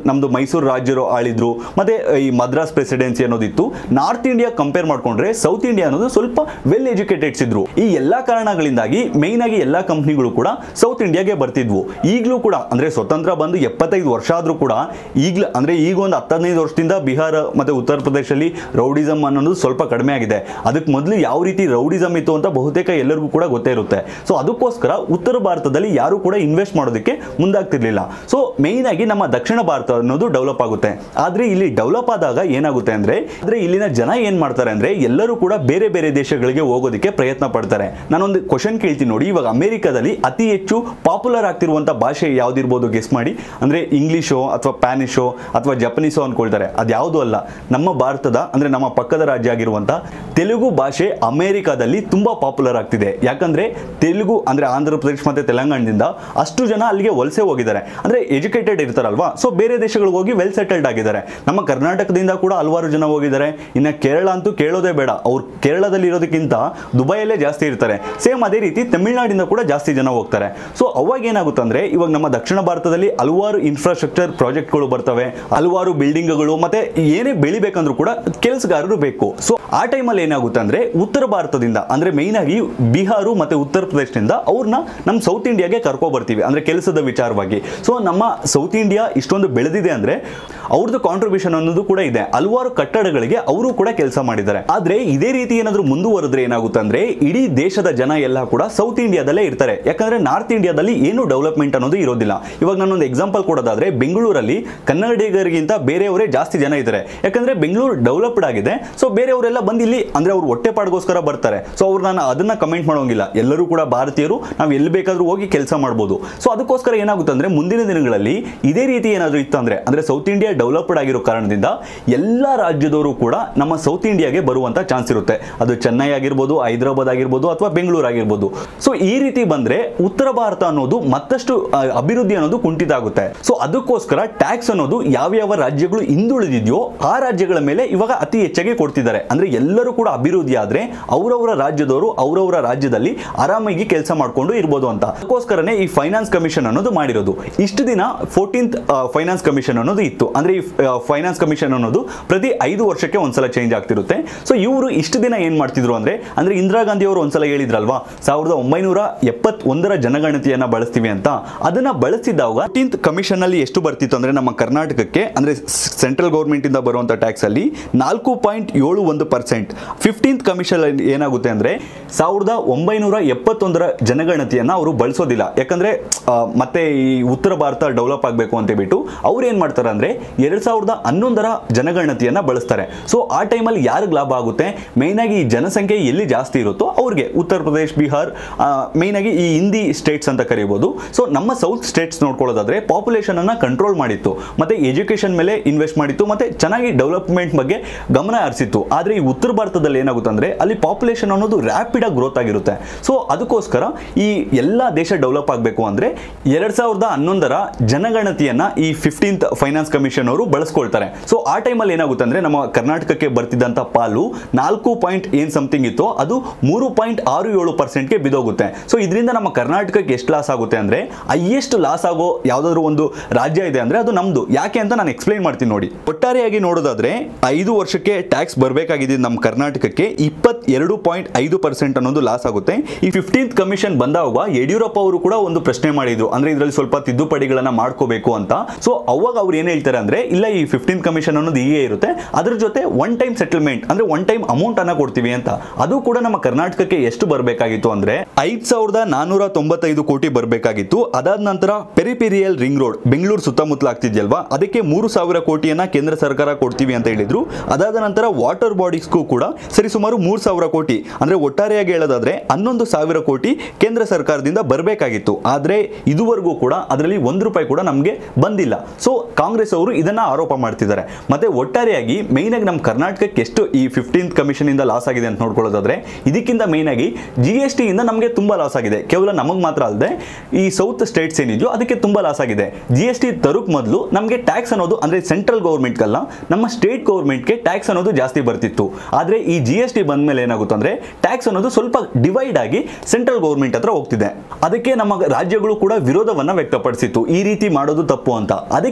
ನಮ್ದು ಮೈಸೂರು ರಾಜ್ಯರು ಆಳಿದ್ರು ಮತ್ತೆ ಈ ಮದ್ರಾಸ್ ಪ್ರೆಸಿಡೆನ್ಸಿ ಅನ್ನೋದಿತ್ತು ನಾರ್ತ್ ಇಂಡಿಯಾ ಕಂಪೇರ್ ಮಾಡ್ಕೊಂಡ್ರೆ ಸೌತ್ ಇಂಡಿಯಾ ಅನ್ನೋದು ಸ್ವಲ್ಪ ವೆಲ್ ಎಜುಕೇಟೆಡ್ಸ್ ಇದ್ರು ಈ ಎಲ್ಲಾ ಕಾರಣಗಳಿಂದಾಗಿ ಮೇಯ್ನ್ ಆಗಿ ಎಲ್ಲಾ ಕಂಪ್ನಿಗಳು ಕೂಡ ಸೌತ್ ಇಂಡಿಯಾಗೆ ಬರ್ತಿದ್ವು ಈಗಲೂ ಕೂಡ ಅಂದ್ರೆ ಸ್ವತಂತ್ರ ಬಂದು ಎಪ್ಪತ್ತೈದು ವರ್ಷ ಆದ್ರೂ ಕೂಡ ಈಗ್ಲ ಅಂದ್ರೆ ಈಗ ಒಂದು ಹತ್ತದೈದು ವರ್ಷದಿಂದ ಬಿಹಾರ ಮತ್ತೆ ಉತ್ತರ ಪ್ರದೇಶದಲ್ಲಿ ರೌಡಿಸಮ್ ಅನ್ನೋದು ಸ್ವಲ್ಪ ಕಡಿಮೆ ಆಗಿದೆ ಅದಕ್ಕೆ ಮೊದಲು ಯಾವ ರೀತಿ ರೌಡಿಸಮ್ ಇತ್ತು ಅಂತ ಬಹುತೇಕ ಎಲ್ಲರಿಗೂ ಕೂಡ ಗೊತ್ತೇ ಇರುತ್ತೆ ಸೊ ಅದಕ್ಕೋಸ್ಕರ ಉತ್ತರ ಭಾರತದಲ್ಲಿ ಯಾರು ಕೂಡ ಇನ್ವೆಸ್ಟ್ ಮಾಡೋದಕ್ಕೆ ಮುಂದಾಗ್ತಿರ್ಲಿಲ್ಲ ಸೊ ಮೇಯ್ನ್ ಆಗಿ ನಮ್ಮ ದಕ್ಷಿಣ ಭಾರತ ಅನ್ನೋದು ಡೆವಲಪ್ ಆಗುತ್ತೆ ಆದ್ರೆ ಇಲ್ಲಿ ಡೆವಲಪ್ ಆದಾಗ ಏನಾಗುತ್ತೆ ಅಂದ್ರೆ ಅಂದ್ರೆ ಇಲ್ಲಿನ ಜನ ಏನ್ ಮಾಡ್ತಾರೆ ಅಂದ್ರೆ ಎಲ್ಲರೂ ಕೂಡ ಬೇರೆ ಬೇರೆ ದೇಶಗಳಿಗೆ ಹೋಗೋದಕ್ಕೆ ಪ್ರಯತ್ನ ಪಡ್ತಾರೆ ನಾನೊಂದು ಕ್ವಶನ್ ಕೇಳ್ತೀನಿ ನೋಡಿ ಇವಾಗ ಅಮೆರಿಕದಲ್ಲಿ ಅತಿ ಹೆಚ್ಚು ಪಾಪ್ಯುಲರ್ ಆಗ್ತಿರುವಂತ ಭಾಷೆ ಯಾವ್ದಿರ್ಬೋದು ಗೆಸ್ ಮಾಡಿ ಅಂದ್ರೆ ಇಂಗ್ಲಿಷೋ ಅಥವಾ ಪ್ಯಾನಿಷೋ ಅಥವಾ ಜಪನೀಸೋ ಅನ್ಕೊಳ್ತಾರೆ ಅದ್ಯಾವುದು ಅಲ್ಲ ನಮ್ಮ ಭಾರತದ ಅಂದ್ರೆ ನಮ್ಮ ಪಕ್ಕದ ರಾಜ್ಯ ಆಗಿರುವಂತ ತೆಲುಗು ಭಾಷೆ ಅಮೆರಿಕಾದಲ್ಲಿ ತುಂಬಾ ಪಾಪ್ಯುಲರ್ ಆಗ್ತಿದೆ ಯಾಕಂದ್ರೆ ತೆಲುಗು ಅಂದ್ರೆ ಆಂಧ್ರ ಪ್ರದೇಶ ಮತ್ತೆ ತೆಲಂಗಾಣದಿಂದ ಅಷ್ಟು ಜನ ಅಲ್ಲಿಗೆ ವಲಸೆ ಹೋಗಿದ್ದಾರೆ ಅಂದ್ರೆ ಎಜುಕೇಟೆಡ್ ಇರ್ತಾರಲ್ವಾ ಸೊ ಬೇರೆ ದೇಶಗಳಿಗೆ ಹೋಗಿ ವೆಲ್ ಸೆಟಲ್ಡ್ ಆಗಿದ್ದಾರೆ ನಮ್ಮ ಕರ್ನಾಟಕದಿಂದ ಕೂಡ ಹಲವಾರು ಜನ ಹೋಗಿದ್ದಾರೆ ಇನ್ನು ಕೇರಳ ಅಂತೂ ಕೇಳೋದೇ ಬೇಡ ಅವ್ರು ಕೇರಳದಲ್ಲಿ ಇರೋದಕ್ಕಿಂತ ದುಬೈಯಲ್ಲೇ ಜಾಸ್ತಿ ಇರ್ತಾರೆ ಸೇಮ್ ಅದೇ ರೀತಿ ತಮಿಳ್ನಾಡಿಂದ ಕೂಡ ಜಾಸ್ತಿ ಜನ ಹೋಗ್ತಾರೆ ಸೊ ಅವಾಗ ಏನಾಗುತ್ತೆ ಅಂದ್ರೆ ಇವಾಗ ನಮ್ಮ ದಕ್ಷಿಣ ಭಾರತದಲ್ಲಿ ಹಲವಾರು ಇನ್ಫ್ರಾಸ್ಟ್ರಕ್ಚರ್ ಪ್ರಾಜೆಕ್ಟ್ಗಳು ಬರ್ತವೆ ಹಲವಾರು ಬಿಲ್ಡಿಂಗ್ಗಳು ಮತ್ತೆ ಏನೇ ಬೆಳಿಬೇಕಂದ್ರೂ ಕೂಡ ಕೆಲಸಗಾರರು ಬೇಕು ಸೊ ಆ ಟೈಮಲ್ಲಿ ಏನಾಗುತ್ತೆ ಅಂದ್ರೆ ಉತ್ತರ ಭಾರತದಿಂದ ಅಂದ್ರೆ ಮೇಯ್ನ್ ಆಗಿ ಬಿಹಾರು ಮತ್ತೆ ಉತ್ತರ ಪ್ರದೇಶದಿಂದ ಅವ್ರನ್ನ ನಮ್ಮ ಸೌತ್ ಇಂಡಿಯಾಗೆ ಕರ್ಕೊ ಬರ್ತೀವಿ ಅಂದ್ರೆ ಕೆಲಸದ ವಿಚಾರವಾಗಿ ಸೊ ನಮ್ಮ ಸೌತ್ ಇಂಡಿಯಾ ಇಷ್ಟೊಂದು ಬೆಳೆದಿದೆ ಅಂದ್ರೆ ಅವ್ರದ್ದು ಕಾಂಟ್ರಿಬ್ಯೂಷನ್ ಅನ್ನೋದು ಕೂಡ ಇದೆ ಹಲವಾರು ಕಟ್ಟಡಗಳಿಗೆ ಅವರು ಕೂಡ ಕೆಲಸ ಮಾಡಿದ್ದಾರೆ ಆದ್ರೆ ಇದೇ ರೀತಿ ಏನಾದ್ರು ಮುಂದುವರೆದ್ರೆ ಏನಾಗುತ್ತೆ ಅಂದ್ರೆ ಇಡೀ ದೇಶದ ಜನ ಎಲ್ಲ ಕೂಡ ಸೌತ್ ಇಂಡಿಯಾದಲ್ಲೇ ಇರ್ತಾರೆ ಯಾಕಂದ್ರೆ ನಾರ್ತ್ ಇಂಡಿಯಾದಲ್ಲಿ ಏನು ಡೆವಲಪ್ಮೆಂಟ್ ಅನ್ನೋದು ಇರೋದಿಲ್ಲ ಇವಾಗ ನಾನೊಂದು ಎಕ್ಸಾಂಪಲ್ ಕೊಡೋದಾದ್ರೆ ಬೆಂಗಳೂರಲ್ಲಿ ಕನ್ನಡಿಗರಿಗಿಂತ ಬೇರೆಯವರೇ ಜಾಸ್ತಿ ಜನ ಇದ್ದಾರೆ ಯಾಕಂದ್ರೆ ಬೆಂಗಳೂರು ಡೆವಲಪ್ಡ್ ಆಗಿದೆ ಸೊ ಬೇರೆಯವರೆಲ್ಲ ಬಂದು ಇಲ್ಲಿ ಅಂದ್ರೆ ಅವ್ರು ಹೊಟ್ಟೆ ಪಾಡ್ಗೋಸ್ಕರ ಬರ್ತಾರೆ ಸೊ ಅವ್ರು ನಾನು ಅದನ್ನ ಕಮೆಂಟ್ ಮಾಡೋಂಗಿಲ್ಲ ಎಲ್ಲರೂ ಕೂಡ ಭಾರತೀಯರು ನಾವು ಎಲ್ಲಿ ಬೇಕಾದ್ರೂ ಹೋಗಿ ಕೆಲಸ ಮಾಡ್ಬೋದು ಸೊ ಅದಕ್ಕೋಸ್ಕರ ಏನಾಗುತ್ತೆ ಅಂದ್ರೆ ಮುಂದಿನ ದಿನಗಳಲ್ಲಿ ಇದೇ ರೀತಿ ಏನಾದರೂ ಇತ್ತಂದ್ರೆ ಅಂದ್ರೆ ಸೌತ್ ಇಂಡಿಯಾ ಡೆವಲಪ್ಡ್ ಆಗಿರೋ ಕಾರಣದಿಂದ ಎಲ್ಲ ರಾಜ್ಯದವರು ಕೂಡ ನಮ್ಮ ಸೌತ್ ಇಂಡಿಯಾಗೆ ಬರುವಂತ ಚಾನ್ಸ್ ಇರುತ್ತೆ ಅದು ಚೆನ್ನೈ ಆಗಿರ್ಬೋದು ಹೈದರಾಬಾದ್ ಆಗಿರ್ಬೋದು ಅಥವಾ ಬೆಂಗಳೂರು ಆಗಿರ್ಬೋದು ಸೊ ಈ ರೀತಿ ಬಂದ್ರೆ ಉತ್ತರ ಭಾರತ ಅನ್ನೋದು ಮತ್ತಷ್ಟು ಆ, ಅಭಿವೃದ್ಧಿ ಅನ್ನೋದು ಕುಂಠಿತ ಆಗುತ್ತೆ ಸೊ ಅದಕ್ಕೋಸ್ಕರ ಟ್ಯಾಕ್ಸ್ ಅನ್ನೋದು ಯಾವ್ಯಾವ ರಾಜ್ಯಗಳು ಹಿಂದುಳಿದಿದೆಯೋ ಆ ರಾಜ್ಯಗಳ ಮೇಲೆ ಇವಾಗ ಅತಿ ಹೆಚ್ಚಾಗಿ ಕೊಡ್ತಿದ್ದಾರೆ ಅಂದ್ರೆ ಎಲ್ಲರೂ ಕೂಡ ಅಭಿವೃದ್ಧಿ ಆದ್ರೆ ಅವರವರ ರಾಜ್ಯದವರು ಅವರವರ ರಾಜ್ಯದಲ್ಲಿ ಆರಾಮಾಗಿ ಕೆಲಸ ಮಾಡ್ಕೊಂಡು ಇರ್ಬೋದು ಅಂತ ಅದಕ್ಕೋಸ್ಕರನೇ ಈ ಫೈನಾನ್ಸ್ ಕಮಿಷನ್ ಅನ್ನೋದು ಮಾಡಿರೋದು ಇಷ್ಟು ದಿನ ಫೋರ್ಟೀನ್ತ್ ಫೈನಾನ್ಸ್ ಕಮಿಷನ್ ಅನ್ನೋದು ಇತ್ತು ಅಂದ್ರೆ ಈ ಫೈನಾನ್ಸ್ ಕಮಿಷನ್ ಅನ್ನೋದು ಪ್ರತಿ ಐದು ವರ್ಷಕ್ಕೆ ಒಂದ್ಸಲ ಚೇಂಜ್ ಆಗ್ತಿರುತ್ತೆ ಸೊ ಇವರು ಇಷ್ಟು ದಿನ ಏನ್ ಮಾಡ್ತಿದ್ರು ಅಂದ್ರೆ ಅಂದ್ರೆ ಇಂದಿರಾ ಗಾಂಧಿ ಅವರು ಒಂದ್ಸಲ ಹೇಳಿದ್ರಲ್ವಾ ಸಾವಿರದ ಒಂಬೈನೂರ ಎಪ್ಪತ್ತೊಂದರ ಜನಗಣತಿಯನ್ನ ಬಳಸ್ತೀವಿ ಅಂತ ಅದನ್ನ ಬಳಸ್ತಿದ್ದಾಗ ಫೋರ್ಟೀನ್ತ್ ಕಮಿಷನ್ ಅಲ್ಲಿ ಎಷ್ಟು ಬರ್ತಿತ್ತು ಅಂದ್ರೆ ನಮ್ಮ ಕರ್ನಾಟಕಕ್ಕೆ ಅಂದ್ರೆ ಸೆಂಟ್ರಲ್ ಗೌರ್ಮೆಂಟ್ ಇಂದ ಬರುವಂತ ಟ್ಯಾಕ್ಸ್ ಅಲ್ಲಿ ನಾಲ್ಕು ಪಾಯಿಂಟ್ ಏಳು ಒಂದು ಪರ್ಸೆಂಟ್ ಫಿಫ್ಟೀನ್ತ್ ಕಮಿಷನ್ ಏನಾಗುತ್ತೆ ಅಂದ್ರೆ ಸಾವಿರದ ಒಂಬೈನೂರ ಎಪ್ಪತ್ತೊಂದರ ಜನಗಣತಿಯನ್ನ ಅವರು ಬಳಸೋದಿಲ್ಲ ಯಾಕಂದ್ರೆ ಆ, ಮತ್ತೆ ಈ ಉತ್ತರ ಭಾರತ ಡೆವಲಪ್ ಆಗಬೇಕು ಅಂತ ಹೇಳ್ಬಿಟ್ಟು ಅವ್ರು ಏನ್ ಮಾಡ್ತಾರೆ ಅಂದ್ರೆ ಎರಡ್ ಸಾವಿರದ ಹನ್ನೊಂದರ ಜನಗಣತಿಯನ್ನ ಬಳಸ್ತಾರೆ ಸೊ ಆ ಟೈಮಲ್ಲಿ ಯಾರಿಗೆ ಲಾಭ ಆಗುತ್ತೆ ಮೇಯ್ನ್ ಆಗಿ ಈ ಜನಸಂಖ್ಯೆ ಎಲ್ಲಿ ಜಾಸ್ತಿ ಇರುತ್ತೋ ಅವ್ರಿಗೆ ಉತ್ತರ ಪ್ರದೇಶ್ ಬಿಹಾರ್ ಮೇಯ್ನ್ ಆಗಿ ಈ ಹಿಂದಿ ಸ್ಟೇಟ್ಸ್ ಅಂತ ಕರಿಬಹುದು ಸೊ ನಮ್ಮ ಸೌತ್ ಸ್ಟೇಟ್ಸ್ ನೋಡ್ಕೊಳ್ಳೋದಾದ್ರೆ ಪಾಪ್ಯುಲೇಷನ್ ಅನ್ನ ಕಂಟ್ರೋಲ್ ಮಾಡಿತ್ತು ಮತ್ತೆ ಎಜುಕೇಶನ್ ಮೇಲೆ ಇನ್ವೆಸ್ಟ್ ಮಾಡಿತ್ತು ಮತ್ತೆ ಚೆನ್ನಾಗಿ ಡೆವಲಪ್ಮೆಂಟ್ ಬಗ್ಗೆ ಗಮನ ಹರಿಸಿತ್ತು ಆದ್ರೆ ಈ ಉತ್ತರ ಭಾರತದಲ್ಲಿ ಏನಾಗುತ್ತೆ ಅಂದ್ರೆ ಅಲ್ಲಿ ಪಾಪ್ಯುಲೇಷನ್ ಅನ್ನೋದು ರ್ಯಾಪಿಡ್ ಆಗಿ ಗ್ರೋತ್ ಆಗಿರುತ್ತೆ ಸೊ ಅದಕ್ಕೋಸ್ಕರ ಈ ಎಲ್ಲ ದೇಶ ಡೆವಲಪ್ ಆಗಬೇಕು ಅಂದ್ರೆ ಎರಡ್ ಸಾವಿರದ ಹನ್ನೊಂದರ ಜನಗಣತಿಯನ್ನ ಈ ಫಿಫ್ಟೀನ್ತ್ ಫೈನಾನ್ಸ್ ಕಮಿಷನ್ ಅವರು ಬಳಸ್ಕೊಳ್ತಾರೆ ಸೊ ಆ ಟೈಮಲ್ಲಿ ಏನಾಗುತ್ತೆ ಅಂದ್ರೆ ನಮ್ಮ ಕರ್ನಾಟಕಕ್ಕೆ ಬರ್ತಿದ್ದಂತ ಪಾಲು ನಾಲ್ಕು ಪಾಯಿಂಟ್ ಏನ್ ಸಮಥಿಂಗ್ ಇತ್ತು ಅದು ಮೂರು ಪಾಯಿಂಟ್ ಆರು ಏಳು ಪರ್ಸೆಂಟ್ಗೆ ಬಿದೋಗುತ್ತೆ ಸೊ ಇದರಿಂದ ನಮ್ಮ ಕರ್ನಾಟಕಕ್ಕೆ ಎಷ್ಟು ಲಾಸ್ ಆಗುತ್ತೆ ಅಂದ್ರೆ ಹೈಯೆಸ್ಟ್ ಲಾಸ್ ಆಗೋ ಯಾವ್ದಾದ್ರು ಒಂದು ರಾಜ್ಯ ಇದೆ ಅಂದ್ರೆ ಅದು ನಮ್ದು ಯಾಕೆ ಅಂತ ನಾನು ಎಕ್ಸ್ಪ್ಲೈನ್ ಮಾಡ್ತೀನಿ ನೋಡಿ ಒಟ್ಟಾರೆಯಾಗಿ ನೋಡೋದಾದ್ರೆ ಐದು ವರ್ಷಕ್ಕೆ ಟ್ಯಾಕ್ಸ್ ಬರಬೇಕಾಗಿದೆ ನಮ್ಮ ಕರ್ನಾಟಕಕ್ಕೆ ಇಪ್ಪತ್ತೆರಡು ಪಾಯಿಂಟ್ ಐದು ಪರ್ಸೆಂಟ್ ಅನ್ನೋದು ಲಾಸ್ ಆಗುತ್ತೆ ಈ ಫಿಫ್ಟೀನ್ತ್ ಕಮಿಷನ್ ಬಂದಾಗ ಯಡಿಯೂರಪ್ಪ ಅವರು ಕೂಡ ಒಂದು ಪ್ರಶ್ನೆ ಮಾಡಿದ್ರು ಅಂದ್ರೆ ಇದರಲ್ಲಿ ಸ್ವಲ್ಪ ತಿದ್ದುಪಡಿಗಳನ್ನ ಮಾಡ್ಕೋಬೇಕು ಅಂತ ಸೊ ಅವಾಗ ಅವ್ರು ಏನ್ ಹೇಳ್ತಾರೆ ಅಂದ್ರೆ ಇಲ್ಲ ಈ ಫಿಫ್ಟೀನ್ ಕಮಿಷನ್ ಅನ್ನೋದು ಹೀಗೆ ಇರುತ್ತೆ ಅದ್ರ ಜೊತೆ ಒನ್ ಟೈಮ್ ಸೆಟಲ್ಮೆಂಟ್ ಅಂದ್ರೆ ಒನ್ ಟೈಮ್ ಅಮೌಂಟ್ ಅನ್ನ ಕೊಡ್ತೀವಿ ಅಂತ ಅದು ಕೂಡ ನಮ್ಮ ಕರ್ನಾಟಕಕ್ಕೆ ಎಷ್ಟು ಬರಬೇಕಾಗಿತ್ತು ಅಂದ್ರೆ ಐದ್ ಸಾವಿರದ ನಾನೂರ ತೊಂಬತ್ತೈದು ಕೋಟಿ ಬರಬೇಕಾಗಿತ್ತು ಅದಾದ ನಂತರ ಪೆರಿಪೆರಿಯಲ್ ರಿಂಗ್ ರೋಡ್ ಬೆಂಗಳೂರು ಸುತ್ತಮುತ್ತಲ ಆಗ್ತಿದ್ಯಲ್ವಾ ಅದಕ್ಕೆ ಮೂರು ಸಾವಿರ ಕೋಟಿಯನ್ನ ಕೇಂದ್ರ ಸರ್ಕಾರ ಕೊಡ್ತೀವಿ ಅಂತ ಹೇಳಿದ್ರು ಅದಾದ ನಂತರ ವಾಟರ್ ಬಾಡೀಸ್ಗೂ ಕೂಡ ಸರಿಸುಮಾರು ಮೂರು ಸಾವಿರ ಕೋಟಿ ಅಂದ್ರೆ ಒಟ್ಟಾರೆಯಾಗಿ ಹೇಳೋದಾದ್ರೆ ಹನ್ನೊಂದು ಸಾವಿರ ಕೋಟಿ ಕೇಂದ್ರ ಸರ್ಕಾರದಿಂದ ಬರಬೇಕಾಗಿತ್ತು ಆದ್ರೆ ಇದುವರೆಗೂ ಕೂಡ ಅದರಲ್ಲಿ ಒಂದು ರೂಪಾಯಿ ಕೂಡ ನಮಗೆ ಬಂದಿಲ್ಲ ಸೊ ಕಾಂಗ್ರೆಸ್ ಅವರು ಇದನ್ನ ಆರೋಪ ಮಾಡ್ತಿದ್ದಾರೆ ಮತ್ತೆ ಒಟ್ಟಾರೆಯಾಗಿ ಮೇಯ್ನ್ ಆಗಿ ನಮ್ಮ ಕರ್ನಾಟಕಕ್ಕೆ ಎಷ್ಟು ಈ ಫಿಫ್ಟೀನ್ತ್ ಕಮಿಷನ್ ಇಂದ ಲಾಸ್ ಆಗಿದೆ ಅಂತ ನೋಡ್ಕೊಳ್ಳೋದಾದ್ರೆ ಇದಕ್ಕಿಂತ ಮೇಯ್ನ್ ಆಗಿ ಜಿ ಎಸ್ ಟಿ ಇಂದ ನಮಗೆ ತುಂಬಾ ಲಾಸ್ ಆಗಿದೆ ಕೇವಲ ನಮಗೆ ಮಾತ್ರ ಅಲ್ಲದೆ ಈ ಸೌತ್ ಸ್ಟೇಟ್ಸ್ ಏನಿದೆಯೋ ಅದಕ್ಕೆ ತುಂಬಾ ಲಾಸ್ ಆಗಿದೆ ಜಿ ಎಸ್ ಟಿ ತರುಕ್ ಮೊದಲು ನಮಗೆ ಟ್ಯಾಕ್ಸ್ ಅನ್ನೋದು ಅಂದ್ರೆ ಸೆಂಟ್ರಲ್ ಗೌರ್ಮೆಂಟ್ಗಲ್ಲ ನಮ್ಮ ಸ್ಟೇಟ್ ಗೌರ್ಮೆಂಟ್ಗೆ ಟ್ಯಾಕ್ಸ್ ಅನ್ನೋದು ಜಾಸ್ತಿ ಬರ್ತಿತ್ತು ಆದ್ರೆ ಈ ಜಿ ಎಸ್ ಟಿ ಬಂದ್ಮೇಲೆ ಏನಾಗುತ್ತೆ ಅಂದ್ರೆ ಟ್ಯಾಕ್ಸ್ ಅನ್ನೋದು ಸ್ವಲ್ಪ ಡಿವೈಡ್ ಆಗಿ ಸೆಂಟ್ರಲ್ ಗೌರ್ಮೆಂಟ್ ಹತ್ರ ಹೋಗ್ತಿದೆ ಅದಕ್ಕೆ ನಮ್ಮ ರಾಜ್ಯಗಳು ಕೂಡ ವಿರೋಧವನ್ನ ವ್ಯಕ್ತಪಡಿಸಿತ್ತು ಈ ರೀತಿ ಮಾಡೋದು ತಪ್ಪು ಅಂತ ಅದಕ್ಕೆ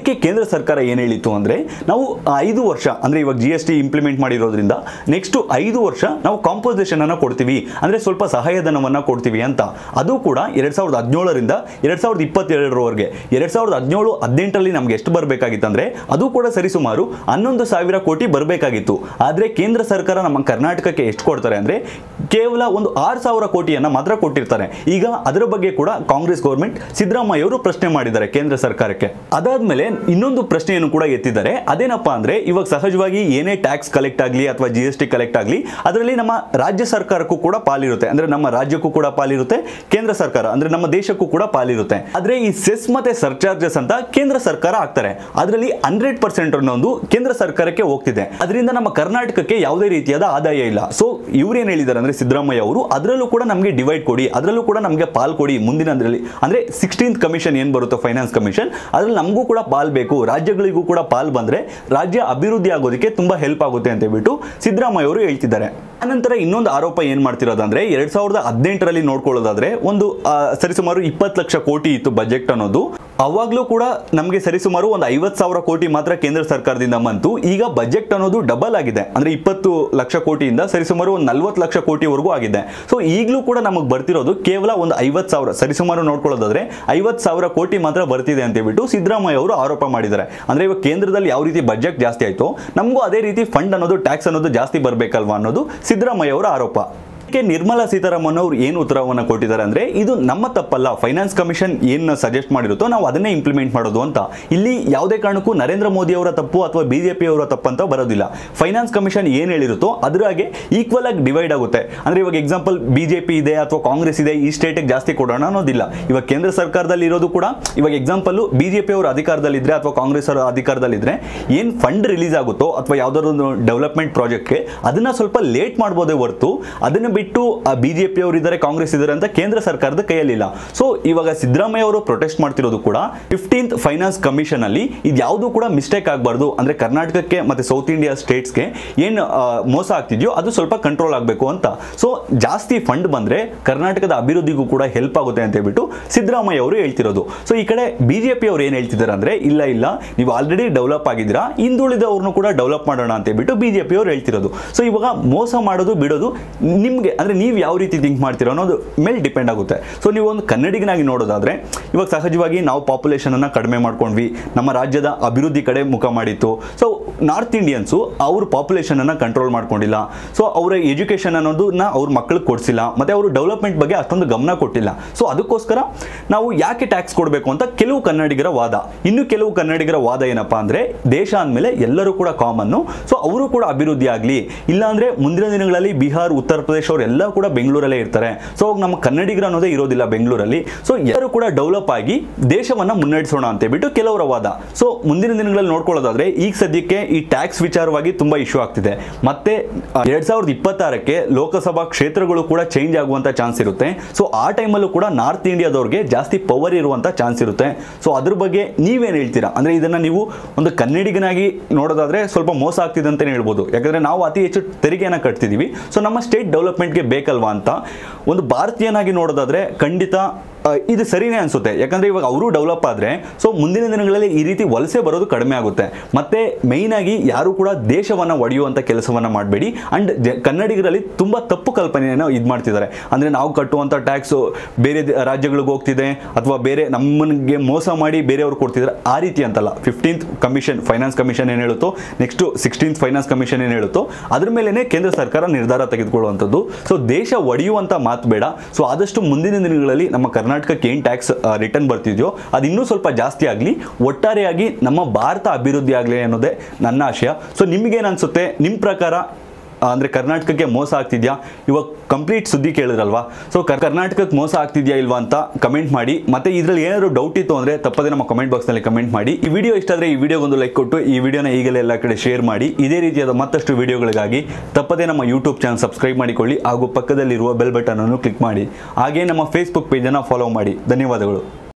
ಅದಕ್ಕೆ ಕೇಂದ್ರ ಸರ್ಕಾರ ಏನು ಹೇಳಿತ್ತು ಅಂದರೆ ನಾವು ಐದು ವರ್ಷ ಅಂದರೆ ಇವಾಗ ಜಿ ಎಸ್ ಟಿ ಇಂಪ್ಲಿಮೆಂಟ್ ಮಾಡಿರೋದ್ರಿಂದ ನೆಕ್ಸ್ಟ್ ಐದು ವರ್ಷ ನಾವು ಕಾಂಪೋಸಿಷನ್ ಅನ್ನು ಕೊಡ್ತೀವಿ ಅಂದರೆ ಸ್ವಲ್ಪ ಸಹಾಯಧನವನ್ನು ಕೊಡ್ತೀವಿ ಅಂತ ಅದು ಕೂಡ ಎರಡು ಸಾವಿರದ ಹದಿನೇಳರಿಂದ ಎರಡು ಸಾವಿರದ ಇಪ್ಪತ್ತೆರಡರವರೆಗೆ ಎರಡು ಸಾವಿರದ ಹದಿನೇಳು ಹದಿನೆಂಟರಲ್ಲಿ ನಮ್ಗೆ ಎಷ್ಟು ಬರಬೇಕಾಗಿತ್ತಂದ್ರೆ ಅದು ಕೂಡ ಸರಿಸುಮಾರು ಹನ್ನೊಂದು ಸಾವಿರ ಕೋಟಿ ಬರಬೇಕಾಗಿತ್ತು ಆದರೆ ಕೇಂದ್ರ ಸರ್ಕಾರ ನಮ್ಮ ಕರ್ನಾಟಕಕ್ಕೆ ಎಷ್ಟು ಕೊಡ್ತಾರೆ ಅಂದರೆ ಕೇವಲ ಒಂದು ಆರು ಸಾವಿರ ಕೋಟಿಯನ್ನು ಮಾತ್ರ ಕೊಟ್ಟಿರ್ತಾರೆ ಈಗ ಅದರ ಬಗ್ಗೆ ಕೂಡ ಕಾಂಗ್ರೆಸ್ ಗೌರ್ಮೆಂಟ್ ಸಿದ್ದರಾಮಯ್ಯ ಅವರು ಪ್ರಶ್ನೆ ಮಾಡಿದ್ದಾರೆ ಕೇಂದ್ರ ಸರ್ಕಾರಕ್ಕೆ ಅದಾದ್ಮೇಲೆ ಇನ್ನೊಂದು ಪ್ರಶ್ನೆಯನ್ನು ಕೂಡ ಎತ್ತಿದ್ದಾರೆ ಅದೇನಪ್ಪ ಅಂದ್ರೆ ಇವಾಗ ಸಹಜವಾಗಿ ಏನೇ ಟ್ಯಾಕ್ಸ್ ಕಲೆಕ್ಟ್ ಆಗಲಿ ಅಥವಾ ಜಿ ಎಸ್ ಟಿ ಕಲೆಕ್ಟ್ ಆಗಲಿ ಅದರಲ್ಲಿ ನಮ್ಮ ರಾಜ್ಯ ಸರ್ಕಾರಕ್ಕೂ ಕೂಡ ಪಾಲಿರುತ್ತೆ ಅಂದ್ರೆ ನಮ್ಮ ರಾಜ್ಯಕ್ಕೂ ಕೂಡ ಪಾಲಿರುತ್ತೆ ಕೇಂದ್ರ ಸರ್ಕಾರ ಅಂದ್ರೆ ನಮ್ಮ ದೇಶಕ್ಕೂ ಕೂಡ ಪಾಲಿರುತ್ತೆ ಆದ್ರೆ ಈ ಸೆಸ್ ಮತ್ತೆ ಸರ್ಚಾರ್ಜಸ್ ಅಂತ ಕೇಂದ್ರ ಸರ್ಕಾರ ಹಾಕ್ತಾರೆ ಅದರಲ್ಲಿ ಹಂಡ್ರೆಡ್ ಪರ್ಸೆಂಟ್ ಅನ್ನೊಂದು ಕೇಂದ್ರ ಸರ್ಕಾರಕ್ಕೆ ಹೋಗ್ತಿದೆ ಅದರಿಂದ ನಮ್ಮ ಕರ್ನಾಟಕಕ್ಕೆ ಯಾವುದೇ ರೀತಿಯಾದ ಆದಾಯ ಇಲ್ಲ ಸೊ ಇವ್ರೇನ್ ಹೇಳಿದ್ದಾರೆ ಅಂದ್ರೆ ಸಿದ್ದರಾಮಯ್ಯ ಅವರು ಅದರಲ್ಲೂ ಕೂಡ ನಮಗೆ ಡಿವೈಡ್ ಕೊಡಿ ಅದರಲ್ಲೂ ಕೂಡ ನಮಗೆ ಪಾಲ್ ಕೊಡಿ ಮುಂದಿನದ್ರಲ್ಲಿ ಅಂದ್ರೆ ಸಿಕ್ಸ್ಟೀನ್ತ್ ಕಮಿಷನ್ ಏನ್ ಬರುತ್ತೋ ಫೈನಾನ್ಸ್ ಕಮಿಷನ್ ಅದ್ರಲ್ಲಿ ನಮಗೂ ಕೂಡ ಪಾಲ್ ಬೇಕು ರಾಜ್ಯಗಳಿಗೂ ಕೂಡ ಪಾಲ್ ಬಂದ್ರೆ ರಾಜ್ಯ ಅಭಿವೃದ್ಧಿ ಆಗೋದಕ್ಕೆ ತುಂಬಾ ಹೆಲ್ಪ್ ಆಗುತ್ತೆ ಅಂತ ಹೇಳ್ಬಿಟ್ಟು ಸಿದ್ದರಾಮಯ್ಯ ಅವರು ಹೇಳ್ತಿದ್ದಾರೆ ಅನಂತರ ಇನ್ನೊಂದು ಆರೋಪ ಏನ್ ಮಾಡ್ತಿರೋದಂದ್ರೆ ಎರಡ್ ಸಾವಿರದ ಹದಿನೆಂಟರಲ್ಲಿ ನೋಡ್ಕೊಳ್ಳೋದಾದ್ರೆ ಒಂದು ಆ, ಸರಿಸುಮಾರು ಇಪ್ಪತ್ತು ಲಕ್ಷ ಕೋಟಿ ಇತ್ತು ಬಜೆಟ್ ಅನ್ನೋದು ಅವಾಗ್ಲೂ ಕೂಡ ನಮಗೆ ಸರಿಸುಮಾರು ಒಂದು ಐವತ್ತು ಸಾವಿರ ಕೋಟಿ ಮಾತ್ರ ಕೇಂದ್ರ ಸರ್ಕಾರದಿಂದ ಬಂತು ಈಗ ಬಜೆಟ್ ಅನ್ನೋದು ಡಬಲ್ ಆಗಿದೆ ಅಂದ್ರೆ ಇಪ್ಪತ್ತು ಲಕ್ಷ ಕೋಟಿಯಿಂದ ಸರಿಸುಮಾರು ಒಂದು ನಲ್ವತ್ತು ಲಕ್ಷ ಕೋಟಿವರೆಗೂ ಆಗಿದೆ ಸೊ ಈಗಲೂ ಕೂಡ ನಮಗೆ ಬರ್ತಿರೋದು ಕೇವಲ ಒಂದು ಐವತ್ತು ಸಾವಿರ ಸರಿಸುಮಾರು ನೋಡ್ಕೊಳ್ಳೋದಾದ್ರೆ ಐವತ್ತು ಸಾವಿರ ಕೋಟಿ ಮಾತ್ರ ಬರ್ತಿದೆ ಅಂತ ಹೇಳ್ಬಿಟ್ಟು ಸಿದ್ದರಾಮಯ್ಯ ಅವರು ಆರೋಪ ಮಾಡಿದ್ದಾರೆ ಅಂದ್ರೆ ಇವಾಗ ಕೇಂದ್ರದಲ್ಲಿ ಯಾವ ರೀತಿ ಬಜೆಟ್ ಜಾಸ್ತಿ ಆಯ್ತು ನಮಗೂ ಅದೇ ರೀತಿ ಫಂಡ್ ಅನ್ನೋದು ಟ್ಯಾಕ್ಸ್ ಅನ್ನೋದು ಜಾಸ್ತಿ ಬರಬೇಕಲ್ವಾ ಅನ್ನೋದು ಸಿದ್ದರಾಮಯ್ಯ ಅವರ ಆರೋಪ ಇದಕ್ಕೆ ನಿರ್ಮಲಾ ಸೀತಾರಾಮನ್ ಅವರು ಏನು ಉತ್ತರವನ್ನು ಕೊಟ್ಟಿದ್ದಾರೆ ಅಂದ್ರೆ ಇದು ನಮ್ಮ ತಪ್ಪಲ್ಲ ಫೈನಾನ್ಸ್ ಕಮಿಷನ್ ಏನು ಸಜೆಸ್ಟ್ ಮಾಡಿರುತ್ತೋ ನಾವು ಅದನ್ನೇ ಇಂಪ್ಲಿಮೆಂಟ್ ಮಾಡೋದು ಅಂತ ಇಲ್ಲಿ ಯಾವುದೇ ಕಾರಣಕ್ಕೂ ನರೇಂದ್ರ ಮೋದಿ ಅವರ ತಪ್ಪು ಅಥವಾ ಬಿಜೆಪಿ ಅವರ ತಪ್ಪು ಅಂತ ಬರೋದಿಲ್ಲ ಫೈನಾನ್ಸ್ ಕಮಿಷನ್ ಏನು ಹೇಳಿರುತ್ತೋ ಅದ್ರಾಗೆ ಈಕ್ವಲ್ ಆಗಿ ಡಿವೈಡ್ ಆಗುತ್ತೆ ಅಂದ್ರೆ ಇವಾಗ ಎಕ್ಸಾಂಪಲ್ ಬಿಜೆಪಿ ಇದೆ ಅಥವಾ ಕಾಂಗ್ರೆಸ್ ಇದೆ ಈ ಸ್ಟೇಟಿಗೆ ಜಾಸ್ತಿ ಕೊಡೋಣ ಅನ್ನೋದಿಲ್ಲ ಇವಾಗ ಕೇಂದ್ರ ಸರ್ಕಾರದಲ್ಲಿ ಇರೋದು ಕೂಡ ಇವಾಗ ಎಕ್ಸಾಂಪಲ್ ಬಿಜೆಪಿ ಅವರು ಅಧಿಕಾರದಲ್ಲಿದ್ರೆ ಅಥವಾ ಕಾಂಗ್ರೆಸ್ ಅವರ ಅಧಿಕಾರದಲ್ಲಿದ್ರೆ ಏನು ಫಂಡ್ ರಿಲೀಸ್ ಆಗುತ್ತೋ ಅಥವಾ ಯಾವ್ದಾದ್ರು ಒಂದು ಡೆವಲಪ್ಮೆಂಟ್ ಪ್ರಾಜೆಕ್ಟ್ಗೆ ಅದನ್ನ ಸ್ವಲ್ಪ ಲೇಟ್ ಮಾಡ್ಬೋದೇ ಹೊರತು ಅದನ್ನ ಬಿಟ್ಟು ಬಿಜೆಪಿ ಅವರು ಇದ್ದಾರೆ ಕಾಂಗ್ರೆಸ್ ಇದ್ದಾರೆ ಅಂತ ಕೇಂದ್ರ ಸರ್ಕಾರದ ಕೈಯಲ್ಲಿಲ್ಲ ಸೊ ಇವಾಗ ಸಿದ್ದರಾಮಯ್ಯ ಅವರು ಪ್ರೊಟೆಸ್ಟ್ ಮಾಡ್ತಿರೋದು ಕೂಡ ಫಿಫ್ಟೀನ್ತ್ ಫೈನಾನ್ಸ್ ಕಮಿಷನ್ ಅಲ್ಲಿ ಇದು ಯಾವುದು ಕೂಡ ಮಿಸ್ಟೇಕ್ ಆಗಬಾರ್ದು ಅಂದ್ರೆ ಕರ್ನಾಟಕಕ್ಕೆ ಮತ್ತೆ ಸೌತ್ ಇಂಡಿಯಾ ಸ್ಟೇಟ್ಸ್ಗೆ ಏನು ಮೋಸ ಆಗ್ತಿದೆಯೋ ಅದು ಸ್ವಲ್ಪ ಕಂಟ್ರೋಲ್ ಆಗಬೇಕು ಅಂತ ಸೊ ಜಾಸ್ತಿ ಫಂಡ್ ಬಂದ್ರೆ ಕರ್ನಾಟಕದ ಅಭಿವೃದ್ಧಿಗೂ ಕೂಡ ಹೆಲ್ಪ್ ಆಗುತ್ತೆ ಅಂತ ಹೇಳ್ಬಿಟ್ಟು ಸಿದ್ದರಾಮಯ್ಯ ಅವರು ಹೇಳ್ತಿರೋದು ಸೊ ಈ ಕಡೆ ಬಿಜೆಪಿ ಅವರು ಏನು ಹೇಳ್ತಿದ್ದಾರೆ ಅಂದ್ರೆ ಇಲ್ಲ ಇಲ್ಲ ನೀವು ಆಲ್ರೆಡಿ ಡೆವಲಪ್ ಆಗಿದ್ದೀರಾ ಹಿಂದುಳಿದವ್ರನ್ನು ಕೂಡ ಡೆವಲಪ್ ಮಾಡೋಣ ಅಂತ ಹೇಳ್ಬಿಟ್ಟು ಬಿಜೆಪಿ ಅವರು ಹೇಳ್ತಿರೋದು ಸೊ ಇವಾಗ ಮೋಸ ಮಾಡೋದು ಬಿಡೋದು ನಿಮಗೆ ಅಂದ್ರೆ ನೀವು ಯಾವ ರೀತಿ ಥಿಂಕ್ ಮಾಡ್ತೀರೋ ಅನ್ನೋದು ಮೇಲೆ ಡಿಪೆಂಡ್ ಆಗುತ್ತೆ ಸೊ ನೀವು ಒಂದು ಕನ್ನಡಿಗನಾಗಿ ನೋಡೋದಾದ್ರೆ ಇವಾಗ ಸಹಜವಾಗಿ ನಾವು ಪಾಪ್ಯುಲೇಷನ್ ಅನ್ನ ಕಡಿಮೆ ಮಾಡ್ಕೊಂಡ್ವಿ ನಮ್ಮ ರಾಜ್ಯದ ಅಭಿವೃದ್ಧಿ ಕಡೆ ಮುಖ ಮಾಡಿತ್ತು ಸೊ ನಾರ್ತ್ ಇಂಡಿಯನ್ಸು ಅವ್ರ ಪಾಪ್ಯುಲೇಷನ್ ಅನ್ನ ಕಂಟ್ರೋಲ್ ಮಾಡ್ಕೊಂಡಿಲ್ಲ ಸೊ ಅವರ ಎಜುಕೇಶನ್ ಅನ್ನೋದನ್ನ ಅವ್ರ ಮಕ್ಕಳಿಗೆ ಕೊಡಿಸಿಲ್ಲ ಮತ್ತೆ ಅವರು ಡೆವಲಪ್ಮೆಂಟ್ ಬಗ್ಗೆ ಅಷ್ಟೊಂದು ಗಮನ ಕೊಟ್ಟಿಲ್ಲ ಸೊ ಅದಕ್ಕೋಸ್ಕರ ನಾವು ಯಾಕೆ ಟ್ಯಾಕ್ಸ್ ಕೊಡಬೇಕು ಅಂತ ಕೆಲವು ಕನ್ನಡಿಗರ ವಾದ ಇನ್ನು ಕೆಲವು ಕನ್ನಡಿಗರ ವಾದ ಏನಪ್ಪಾ ಅಂದ್ರೆ ದೇಶ ಅಂದಮೇಲೆ ಎಲ್ಲರೂ ಕೂಡ ಕಾಮನ್ನು ಸೊ ಅವರು ಕೂಡ ಅಭಿವೃದ್ಧಿ ಆಗಲಿ ಇಲ್ಲಾಂದ್ರೆ ಮುಂದಿನ ದಿನಗಳಲ್ಲಿ ಬಿಹಾರ್ ಉತ್ತರ ಪ್ರದೇಶ ಅವರೆಲ್ಲ ಕೂಡ ಬೆಂಗಳೂರಲ್ಲೇ ಇರ್ತಾರೆ ಸೊ ಅವಾಗ ನಮ್ಮ ಕನ್ನಡಿಗರು ಅನ್ನೋದೇ ಇರೋದಿಲ್ಲ ಬೆಂಗಳೂರಲ್ಲಿ ಸೊ ಎಲ್ಲರೂ ಕೂಡ ಡೆವಲಪ್ ಆಗಿ ದೇಶವನ್ನ ಮುನ್ನಡೆಸೋಣ ಅಂತ ಹೇಳ್ಬಿಟ್ಟು ಕೆಲವರ ವಾದ ಸೊ ಮುಂದಿನ ದಿನಗಳಲ್ಲಿ ನೋಡ್ಕೊಳ್ಳೋದಾದ್ರೆ ಈಗ ಸದ್ಯಕ್ಕೆ ಈ ಟ್ಯಾಕ್ಸ್ ವಿಚಾರವಾಗಿ ತುಂಬಾ ಇಶ್ಯೂ ಆಗ್ತಿದೆ ಮತ್ತೆ ಎರಡ್ ಸಾವಿರದ ಇಪ್ಪತ್ತಾರಕ್ಕೆ ಲೋಕಸಭಾ ಕ್ಷೇತ್ರಗಳು ಕೂಡ ಚೇಂಜ್ ಆಗುವಂತ ಚಾನ್ಸ್ ಇರುತ್ತೆ ಸೊ ಆ ಟೈಮಲ್ಲೂ ಕೂಡ ನಾರ್ತ್ ಇಂಡಿಯಾದವ್ರಿಗೆ ಜಾಸ್ತಿ ಪವರ್ ಇರುವಂತ ಚಾನ್ಸ್ ಇರುತ್ತೆ ಸೊ ಅದ್ರ ಬಗ್ಗೆ ನೀವೇನು ಹೇಳ್ತೀರಾ ಅಂದ್ರೆ ಇದನ್ನ ನೀವು ಒಂದು ಕನ್ನಡಿಗನಾಗಿ ನೋಡೋದಾದ್ರೆ ಸ್ವಲ್ಪ ಮೋಸ ಆಗ್ತಿದೆ ಅಂತಾನೆ ಹೇಳ್ಬೋದು ಯಾಕಂದ್ರೆ ನಾವು ಅತಿ ಹೆಚ್ಚು ತೆರಿಗೆಯನ್ನ ಕಟ್ತಿದೀವಿ ಸೊ ನಮ್ಮ ಸ್ಟೇಟ್ ಡೆವಲಪ್ಮೆಂಟ್ಗೆ ಬೇಕಲ್ವಾ ಅಂತ ಒಂದು ಭಾರತೀಯನಾಗಿ ನೋಡೋದಾದ್ರೆ ಖಂಡಿತ ಆ, ಇದು ಸರಿನೇ ಅನ್ಸುತ್ತೆ ಯಾಕಂದ್ರೆ ಇವಾಗ ಅವರು ಡೆವಲಪ್ ಆದ್ರೆ ಸೊ ಮುಂದಿನ ದಿನಗಳಲ್ಲಿ ಈ ರೀತಿ ವಲಸೆ ಬರೋದು ಕಡಿಮೆ ಆಗುತ್ತೆ ಮತ್ತೆ ಮೇಯ್ನ್ ಆಗಿ ಯಾರು ಕೂಡ ದೇಶವನ್ನ ಒಡೆಯುವಂತ ಕೆಲಸವನ್ನ ಮಾಡಬೇಡಿ ಅಂಡ್ ಕನ್ನಡಿಗರಲ್ಲಿ ತುಂಬಾ ತಪ್ಪು ಕಲ್ಪನೆಯನ್ನು ಇದು ಮಾಡ್ತಿದ್ದಾರೆ ಅಂದ್ರೆ ನಾವು ಕಟ್ಟುವಂತ ಟ್ಯಾಕ್ಸ್ ಬೇರೆ ದ- ರಾಜ್ಯಗಳಿಗೆ ಹೋಗ್ತಿದೆ ಅಥವಾ ಬೇರೆ ನಮ್ಮನಿಗೆ ಮೋಸ ಮಾಡಿ ಬೇರೆಯವ್ರು ಕೊಡ್ತಿದ್ದಾರೆ ಆ ರೀತಿ ಅಂತಲ್ಲ ಫಿಫ್ಟೀನ್ತ್ ಕಮಿಷನ್ ಫೈನಾನ್ಸ್ ಕಮಿಷನ್ ಏನು ಹೇಳುತ್ತೋ ನೆಕ್ಸ್ಟ್ ಸಿಕ್ಸ್ಟೀನ್ತ್ ಫೈನಾನ್ಸ್ ಕಮಿಷನ್ ಏನು ಹೇಳುತ್ತೋ ಅದ್ರ ಮೇಲೆನೆ ಕೇಂದ್ರ ಸರ್ಕಾರ ನಿರ್ಧಾರ ತೆಗೆದುಕೊಳ್ಳುವಂಥದ್ದು ಸೊ ದೇಶ ಒಡೆಯುವಂತ ಮಾತು ಬೇಡ ಸೊ ಆದಷ್ಟು ಮುಂದಿನ ದಿನಗಳಲ್ಲಿ ನಮ್ಮ ಕರ್ನಾಟಕಕ್ಕೆ ಏನು ಟ್ಯಾಕ್ಸ್ ರಿಟರ್ನ್ ಬರ್ತಿದೆಯೋ ಅದು ಇನ್ನೂ ಸ್ವಲ್ಪ ಜಾಸ್ತಿ ಆಗಲಿ ಒಟ್ಟಾರೆಯಾಗಿ ನಮ್ಮ ಭಾರತ ಅಭಿವೃದ್ಧಿ ಆಗಲಿ ಅನ್ನೋದೇ ನನ್ನ ಆಶಯ ಸೊ ನಿಮಗೇನು ಅನ್ಸುತ್ತೆ ನಿಮ್ಮ ಪ್ರಕಾರ ಆ, ಅಂದ್ರೆ ಕರ್ನಾಟಕಕ್ಕೆ ಮೋಸ ಆಗ್ತಿದ್ಯಾ ಇವಾಗ ಕಂಪ್ಲೀಟ್ ಸುದ್ದಿ ಕೇಳಿದ್ರಲ್ವಾ ಸೊ ಕರ್ನಾಟಕಕ್ಕೆ ಮೋಸ ಆಗ್ತಿದ್ಯಾ ಇಲ್ವಾ ಅಂತ ಕಮೆಂಟ್ ಮಾಡಿ ಮತ್ತೆ ಇದ್ರಲ್ಲಿ ಏನಾದ್ರು ಡೌಟ್ ಇತ್ತು ಅಂದ್ರೆ ತಪ್ಪದೆ ನಮ್ಮ ಕಮೆಂಟ್ ಬಾಕ್ಸ್ನಲ್ಲಿ ಕಮೆಂಟ್ ಮಾಡಿ ಈ ವಿಡಿಯೋ ಇಷ್ಟ ಆದರೆ ಈ ವಿಡಿಯೋಗೊಂದು ಲೈಕ್ ಕೊಟ್ಟು ಈ ವಿಡಿಯೋನ ಈಗಲೇ ಎಲ್ಲ ಕಡೆ ಶೇರ್ ಮಾಡಿ ಇದೇ ರೀತಿಯಾದ ಮತ್ತಷ್ಟು ವಿಡಿಯೋಗಳಿಗಾಗಿ ತಪ್ಪದೆ ನಮ್ಮ ಯೂಟ್ಯೂಬ್ ಚಾನಲ್ ಸಬ್ಸ್ಕ್ರೈಬ್ ಮಾಡಿಕೊಳ್ಳಿ ಹಾಗೂ ಪಕ್ಕದಲ್ಲಿರುವ ಬೆಲ್ ಬಟನ್ ಅನ್ನು ಕ್ಲಿಕ್ ಮಾಡಿ ಹಾಗೆ ನಮ್ಮ ಫೇಸ್ಬುಕ್ ಪೇಜನ್ನು ಫಾಲೋ ಮಾಡಿ ಧನ್ಯವಾದಗಳು